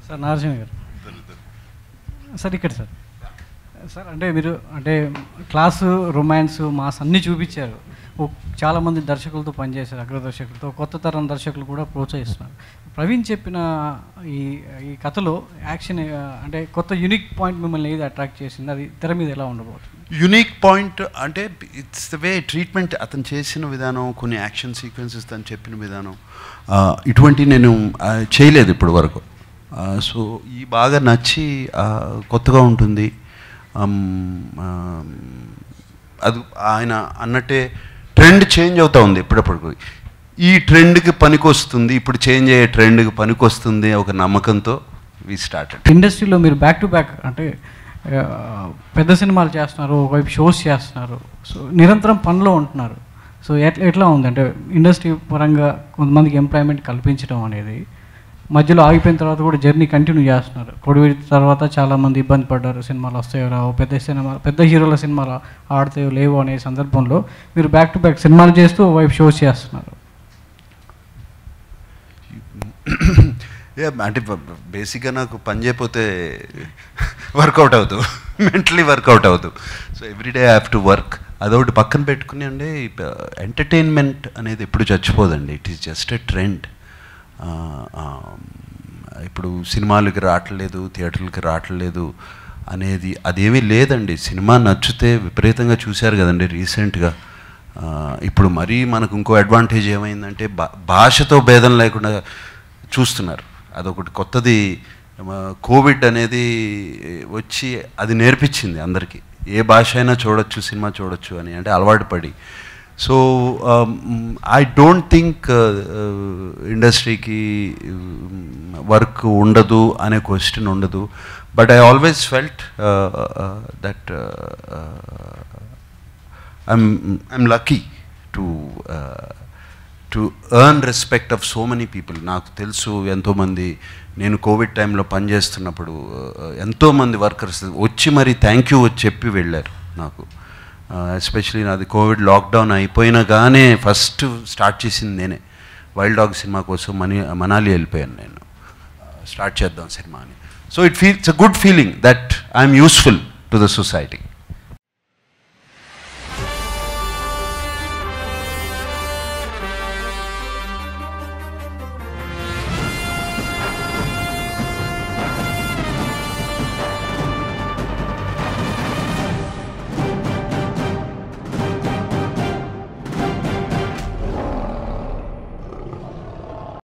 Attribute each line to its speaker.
Speaker 1: sir నారసింహ గారు sir ఇక్కడ సార్ సార్ అంటే మీరు అంటే క్లాసు రొమాన్స్ మాస్ అన్నీ చూపించారు ఓ చాలామంది దర్శకులతో పనిచేశారు అగ్రదర్శకులతో కొత్త తరం దర్శకులు కూడా ప్రోత్సహిస్తున్నారు ప్రవీణ్ చెప్పిన ఈ ఈ కథలో యాక్షన్ ఆ, అంటే కొత్త యూనిక్ పాయింట్ మిమ్మల్ని ఏది అట్రాక్ట్ చేసింది అది తెర మీద ఎలా ఉండబోతుంది
Speaker 2: యునిక్ పాయింట్ అంటే ఇట్స్ ద వే ట్రీట్మెంట్ అతను చేసిన విధానం కొన్ని యాక్షన్ సీక్వెన్సెస్ తను చెప్పిన విధానం ఆ, ఇటువంటి నేను ఆ, చేయలేదు ఇప్పటి వరకు సో ఈ బాగా నచ్చి ఆ, కొత్తగా ఉంటుంది అమ్, ఆ, అది ఆయన అన్నట్టే ట్రెండ్ చేంజ్ అవుతూ ఉంది ఎప్పుడప్పుడు ఈ ట్రెండ్కి పనికొస్తుంది ఇప్పుడు చేంజ్ అయ్యే ట్రెండ్కి పనికొస్తుంది ఒక నమ్మకంతో వి స్టార్టెడ్
Speaker 1: ఇండస్ట్రీలో మీరు బ్యాక్ టు బ్యాక్ అంటే ఆ, పెద్ద సినిమాలు చేస్తున్నారు ఒకవైపు షోస్ చేస్తున్నారు సో నిరంతరం పనిలో ఉంటున్నారు సో ఎట్లా ఎట్లా ఉంది అంటే ఇండస్ట్రీ పరంగా కొంతమందికి ఎంప్లాయ్మెంట్ కల్పించడం అనేది మధ్యలో ఆగిపోయిన తర్వాత కూడా జర్నీ కంటిన్యూ చేస్తున్నారు కోవిడ్ తర్వాత చాలామంది ఇబ్బంది పడ్డారు సినిమాలు వస్తాయో రావో పెద్ద సినిమా పెద్ద హీరోల సినిమాలు ఆడతాయో లేవో అనే సందర్భంలో మీరు బ్యాక్ టు బ్యాక్ సినిమాలు చేస్తూ వైపు షోస్ చేస్తున్నారు
Speaker 2: ఏ, అంటే బేసిక్గా నాకు పని చేయకపోతే వర్కౌట్ అవుతూ మెంటలీ వర్కౌట్ అవుతూ so everyday I have to work అదొకటి పక్కన పెట్టుకుని అండి ఎంటర్టైన్మెంట్ అనేది ఎప్పుడు చచ్చిపోదండి it is just a trend ఇప్పుడు సినిమాలకి రావట్లేదు థియేటర్లకి రావట్లేదు అనేది అదేమీ లేదండి సినిమా నచ్చితే విపరీతంగా చూశారు కదండి రీసెంట్గా ఆ, ఇప్పుడు మరీ మనకు ఇంకో అడ్వాంటేజ్ ఏమైందంటే భా భాషతో భేదం లేకుండా చూస్తున్నారు అదొకటి కొత్తది ఆ, కోవిడ్ అనేది వచ్చి అది నేర్పించింది అందరికీ ఏ భాష అయినా చూడొచ్చు సినిమా చూడొచ్చు అని అంటే అలవాటు పడి సో ఐ డోంట్ థింక్ ఇండస్ట్రీకి వర్క్ ఉండదు అనే క్వశ్చన్ ఉండదు but I always felt that I'm I'm lucky to uh, to earn respect of so many people నాకు తెలుసు ఎంతోమంది నేను కోవిడ్ టైంలో పనిచేస్తున్నప్పుడు uh, ఎంతోమంది వర్కర్స్ వచ్చి మరి థ్యాంక్ యూ చెప్పి వెళ్ళారు నాకు ఎస్పెషలీ నాది కోవిడ్ లాక్డౌన్ అయిపోయినా కానీ ఫస్ట్ స్టార్ట్ చేసింది నేనే వైల్డ్ డాగ్ సినిమా కోసం మనీ మనాలి వెళ్ళిపోయాను నేను స్టార్ట్ చేద్దాం సినిమా అని so it feels a good feeling that I'm useful to the society